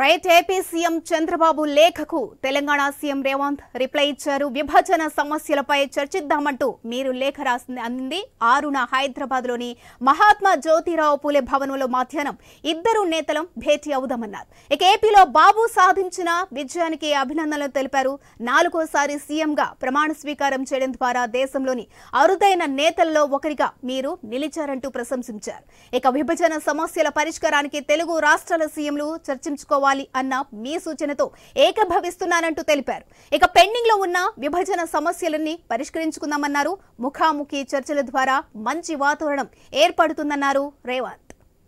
right AP CM Chandrababu లేఖకు Telangana CM Revanth reply ఇచ్చారు విభజన సమస్యలపై చర్చిద్దామంటూ మీరు లేఖ రాసింది అందింది ఆరున హైదరాబాద్ లోని మహాత్మా జ్యోతిరావు పూలే భవనంలో మధ్యాహ్నం ఇద్దరు నేతలం భేటీ అవుదామన్నారు ఇక ఏపీలో బాబు సాధించిన విజయానికి అభినందనలు తెలిపారు నాలుగోసారి సీఎంగా ప్రమాణ స్వీకారం చేయడం ద్వారా దేశంలోని అరుదైన నేతల్లో ఒకరిగా మీరు నిలిచారంటూ ప్రశంసించారు ఇక విభజన సమస్యల పరిష్కారానికి తెలుగు రాష్ట్రాల సీఎంలు చర్చించుకోవాలి అన్న మీ సూచనతో ఏకభవిస్తున్నానంటూ తెలిపారు ఇక పెండింగ్ లో ఉన్న విభజన సమస్యలన్నీ పరిష్కరించుకుందామన్నారు ముఖాముఖి చర్చల ద్వారా మంచి వాతావరణం ఏర్పడుతుందన్నారు రేవంత్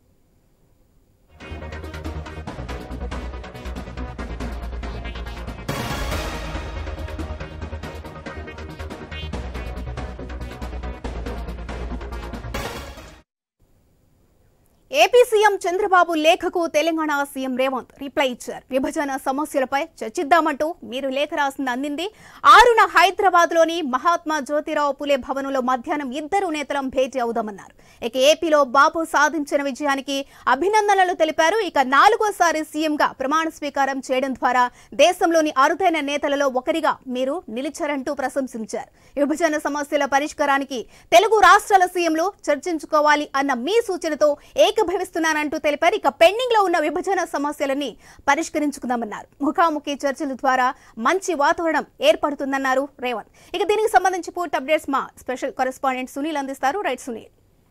ఏపీ సీఎం చంద్రబాబు లేఖకు తెలంగాణ సీఎం రేవంత్ రిప్లై ఇచ్చారు విభజన సమస్యలపై చర్చిద్దామంటూ మీరు లేఖ రాసింది అందింది ఆరున హైదరాబాద్ లోని మహాత్మా జ్యోతిరావు పులే భవనంలో మధ్యాహ్నం ఇద్దరు నేతలం భేటీ అవుదామన్నారు ఇక ఏపీలో బాబు సాధించిన విజయానికి అభినందనలు తెలిపారు ఇక నాలుగోసారి సీఎంగా ప్రమాణ స్వీకారం చేయడం ద్వారా దేశంలోని అరుదైన నేతలలో ఒకరిగా మీరు నిలిచారంటూ ప్రశంసించారు విభజన సమస్యల పరిష్కారానికి తెలుగు రాష్ట్రాల సీఎంలు చర్చించుకోవాలి అన్న మీ సూచనతో ఏకభవిస్తున్నానంటూ తెలిపారు ఇక పెండింగ్ లో ఉన్న విభజన సమస్యలని పరిష్కరించుకుందామన్నారు ముఖాముఖి చర్చల ద్వారా మంచి వాతావరణం ఏర్పడుతుందన్నారు రేవంత్ ఇక దీనికి సంబంధించి పూర్తి అప్డేట్స్ మా స్పెషల్ కరెస్పాండెంట్ సునీల్ అందిస్తారు రైట్ సునీల్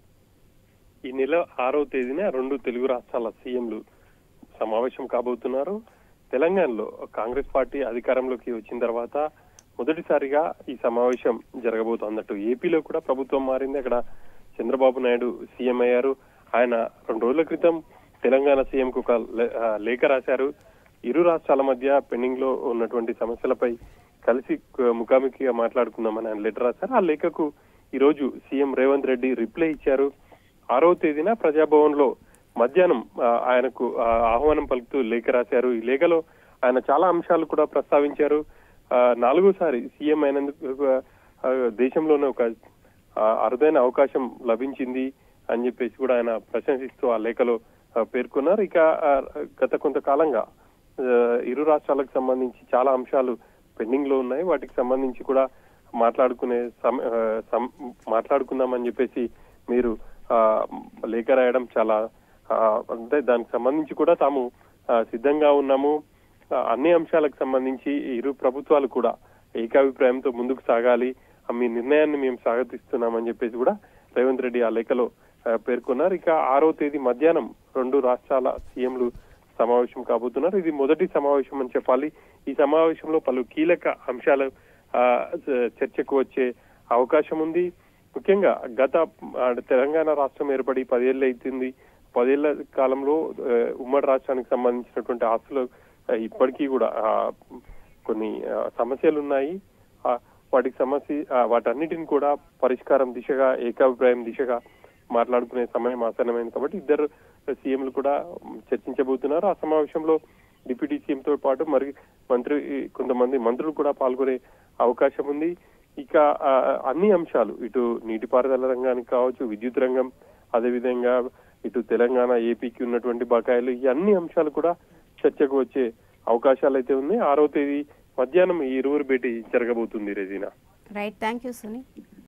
ఈ నెల ఆరో తేదీన రెండు తెలుగు రాష్ట్రాల సీఎంలు సమావేశం కాబోతున్నారు తెలంగాణలో కాంగ్రెస్ పార్టీ అధికారంలోకి వచ్చిన తర్వాత మొదటిసారిగా ఈ సమావేశం జరగబోతోందట్టు ఏపీలో కూడా ప్రభుత్వం మారింది అక్కడ చంద్రబాబు నాయుడు సీఎం అయ్యారు ఆయన రెండు రోజుల క్రితం తెలంగాణ సీఎం కు ఒక లే- ఆ, లేఖ రాశారు ఇరు రాష్ట్రాల మధ్య పెండింగ్ లో ఉన్నటువంటి సమస్యలపై కలిసి క- ముఖాముఖిగా మాట్లాడుకుందామని ఆయన లెటర్ రాశారు ఆ లేఖకు ఈ రోజు సీఎం రేవంత్ రెడ్డి రిప్లై ఇచ్చారు ఆరో తేదీన ప్రజాభవన్ లో మధ్యాహ్నం ఆ, ఆయనకు ఆ, ఆహ్వానం పలుకుతూ లేఖ రాశారు ఈ లేఖలో ఆయన చాలా అంశాలు కూడా ప్రస్తావించారు ఆ, నాలుగోసారి సీఎం అయినందుకు ఆ, దేశంలోనే ఒక ఆ, అరుదైన అవకాశం లభించింది అని చెప్పేసి కూడా ఆయన ప్రశంసిస్తూ ఆ లేఖలో ఆ, పేర్కొన్నారు ఇక ఆ, గత కొంతకాలంగా ఆ, ఇరు రాష్ట్రాలకు సంబంధించి చాలా అంశాలు పెండింగ్ లో ఉన్నాయి వాటికి సంబంధించి కూడా మాట్లాడుకునే సమ- ఆ, సం- మాట్లాడుకుందామని చెప్పేసి మీరు ఆ, లేఖ రాయడం చాలా ఆ, అంటే దానికి సంబంధించి కూడా తాము ఆ, సిద్ధంగా ఉన్నాము ఆ, అన్ని అంశాలకు సంబంధించి ఇరు ప్రభుత్వాలు కూడా ఏకాభిప్రాయంతో ముందుకు సాగాలి ఆ, మీ నిర్ణయాన్ని మేము స్వాగతిస్తున్నామని చెప్పేసి కూడా రేవంత్ రెడ్డి ఆ లేఖలో ఆ, పేర్కొన్నారు ఇక ఆరో తేదీ మధ్యాహ్నం రెండు రాష్ట్రాల సీఎంలు సమావేశం కాబోతున్నారు ఇది మొదటి సమావేశం అని చెప్పాలి ఈ సమావేశంలో పలు కీలక అంశాలు ఆ, చ- చర్చకు వచ్చే అవకాశం ఉంది ముఖ్యంగా గత ఆ, తెలంగాణ రాష్ట్రం ఏర్పడి పదేళ్ళు అవుతుంది పదేళ్ల కాలంలో ఆ, ఉమ్మడి రాష్ట్రానికి సంబంధించినటువంటి ఆస్తులు ఆ, ఇప్పటికీ కూడా ఆ, కొన్ని ఆ, సమస్యలు ఉన్నాయి ఆ, వాటికి సమస్య ఆ, వాటన్నిటిని కూడా పరిష్కారం దిశగా ఏకాభిప్రాయం దిశగా మాట్లాడుకునే సమయం ఆసన్నమైంది కాబట్టి ఇద్దరు సీఎంలు కూడా చర్చించబోతున్నారు ఆ సమావేశంలో డిప్యూటీ సీఎం తో పాటు మరి మంత్రి కొంతమంది మంత్రులు కూడా పాల్గొనే అవకాశం ఉంది ఇక ఆ, అన్ని అంశాలు ఇటు నీటిపారుదల రంగానికి కావచ్చు విద్యుత్ రంగం అదేవిధంగా ఇటు తెలంగాణ ఏపీకి ఉన్నటువంటి బకాయిలు ఈ అన్ని అంశాలు కూడా చర్చకు వచ్చే అవకాశాలు అయితే ఉన్నాయి ఆరో తేదీ మధ్యాహ్నం ఈ ఇరువురు భేటీ జరగబోతుంది Regina right thank you Sunil